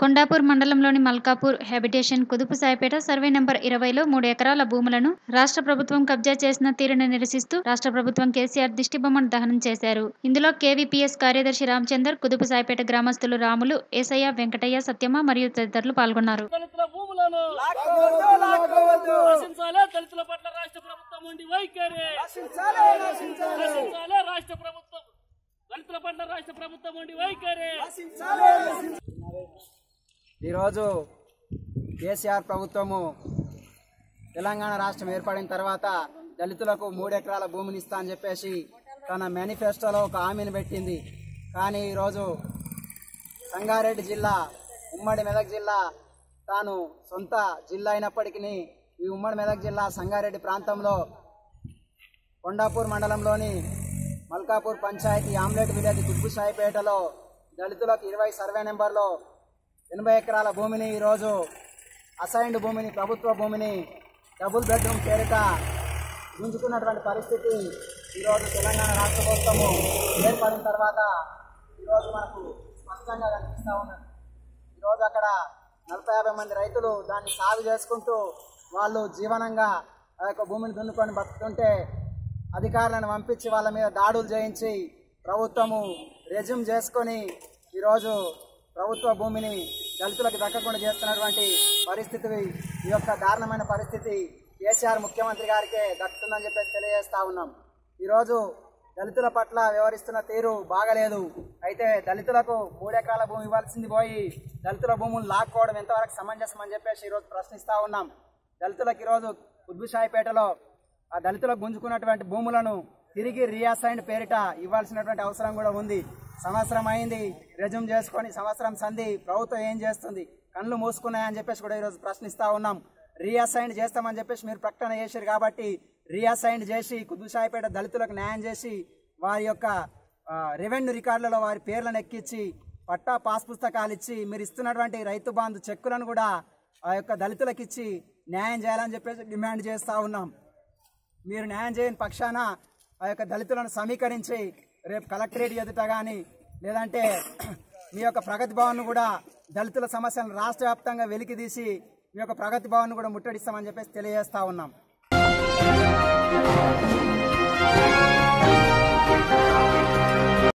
కొండాపూర్ మండలంలోని మల్కాపూర్ హ్యాబిటేషన్ కుదుపు Saipeta survey number ఇరవైలో మూడు ఎకరాల భూములను రాష్ట్ర ప్రభుత్వం కబ్జా చేసిన తీరును నిరసిస్తూ రాష్ట్ర ప్రభుత్వం కేసీఆర్ దిష్టిబొమ్మను దహనం చేశారు ఇందులో కేవీపీఎస్ కార్యదర్శి రామచందర్ కుదుపు సాయిపేట గ్రామస్తులు రాములు ఏసయ్య వెంకటయ్య సత్యమ్మ మరియు తదితరులు పాల్గొన్నారు దళితుల భూములను రక్షించాలి దళితుల పట్ల రాష్ట్ర ప్రభుత్వం ఉండి వైఖరి రక్షించాలి రాష్ట్ర ప్రభుత్వం దళితుల పట్ల రాష్ట్ర ప్రభుత్వం ఉండి వైఖరి ఈరోజు కేసీఆర్ ప్రభుత్వము తెలంగాణ రాష్ట్రం ఏర్పడిన తర్వాత దళితులకు మూడు ఎకరాల భూమిని ఇస్తా అని చెప్పేసి తన మేనిఫెస్టోలో ఒక హామీని పెట్టింది కానీ ఈరోజు సంగారెడ్డి జిల్లా ఉమ్మడి మెదక్ జిల్లా తాను సొంత జిల్లా అయినప్పటికీ ఈ ఉమ్మడి మెదక్ జిల్లా సంగారెడ్డి ప్రాంతంలో కొండాపూర్ మండలంలోని మల్కాపూర్ పంచాయతీ ఆమ్లెట్ విలేజ్ కుబ్బుసాయిపేటలో దళితులకు ఇరవై సర్వే నెంబర్లో ఎనభై ఎకరాల భూమిని ఈరోజు అసైన్డ్ భూమిని ప్రభుత్వ భూమిని డబుల్ బెడ్రూమ్ పేరిట గుంజుకున్నటువంటి పరిస్థితి ఈరోజు తెలంగాణ రాష్ట్ర ప్రభుత్వము ఏర్పడిన తర్వాత ఈరోజు మనకు స్పష్టంగా కనిపిస్తూ ఉన్నది ఈరోజు అక్కడ నలభై యాభై మంది రైతులు దాన్ని సాగు చేసుకుంటూ వాళ్ళు జీవనంగా ఆ యొక్క భూమిని దున్నుకొని బతుకుతుంటే అధికారులను పంపించి వాళ్ళ మీద దాడులు చేయించి ప్రభుత్వము రెజ్యూమ్ చేసుకొని ఈరోజు ప్రభుత్వ భూమిని దళితులకు దక్కకుండా చేస్తున్నటువంటి పరిస్థితి ఈ యొక్క దారుణమైన పరిస్థితి కేసీఆర్ ముఖ్యమంత్రి గారికే దక్కుతుందని చెప్పేసి తెలియజేస్తా ఉన్నాం ఈరోజు దళితుల పట్ల వ్యవహరిస్తున్న తీరు బాగలేదు అయితే దళితులకు మూడెకరాల భూమి ఇవ్వాల్సింది పోయి దళితుల భూములు లాక్కోవడం ఎంతవరకు సమంజసం అని చెప్పేసి ఈరోజు ప్రశ్నిస్తా ఉన్నాం దళితులకు ఈరోజు ఉద్భుషాయిపేటలో ఆ దళితులకు గుంజుకున్నటువంటి భూములను తిరిగి రీఅసైన్ పేరిట ఇవ్వాల్సినటువంటి అవసరం కూడా ఉంది సంవత్సరం అయింది రెజ్యూమ్ చేసుకొని సంవత్సరం సంధి ప్రభుత్వం ఏం చేస్తుంది కళ్ళు మూసుకున్నాయని చెప్పేసి కూడా ఈరోజు ప్రశ్నిస్తా ఉన్నాం రీఅసైన్ చేస్తామని చెప్పేసి మీరు ప్రకటన చేశారు కాబట్టి రీఅసైన్ చేసి కుదుసాయిపేట దళితులకు న్యాయం చేసి వారి యొక్క ఆ, రెవెన్యూ రికార్డులలో వారి పేర్లను ఎక్కించి పట్టా పాస్ పుస్తకాలు ఇచ్చి మీరు ఇస్తున్నటువంటి రైతు బంధు చెక్కులను కూడా ఆ యొక్క దళితులకు ఇచ్చి న్యాయం చేయాలని చెప్పేసి డిమాండ్ చేస్తూ ఉన్నాం మీరు న్యాయం చేయని పక్షాన ఆ యొక్క దళితులను సమీకరించి రేపు కలెక్టరేట్ ఎదుట కానీ లేదంటే మీ యొక్క ప్రగతి భవన్ కూడా దళితుల సమస్యలను రాష్ట్ర వ్యాప్తంగా వెలికి తీసి మీ యొక్క ప్రగతి భవన్ కూడా ముట్టడిస్తామని చెప్పేసి తెలియజేస్తా ఉన్నాం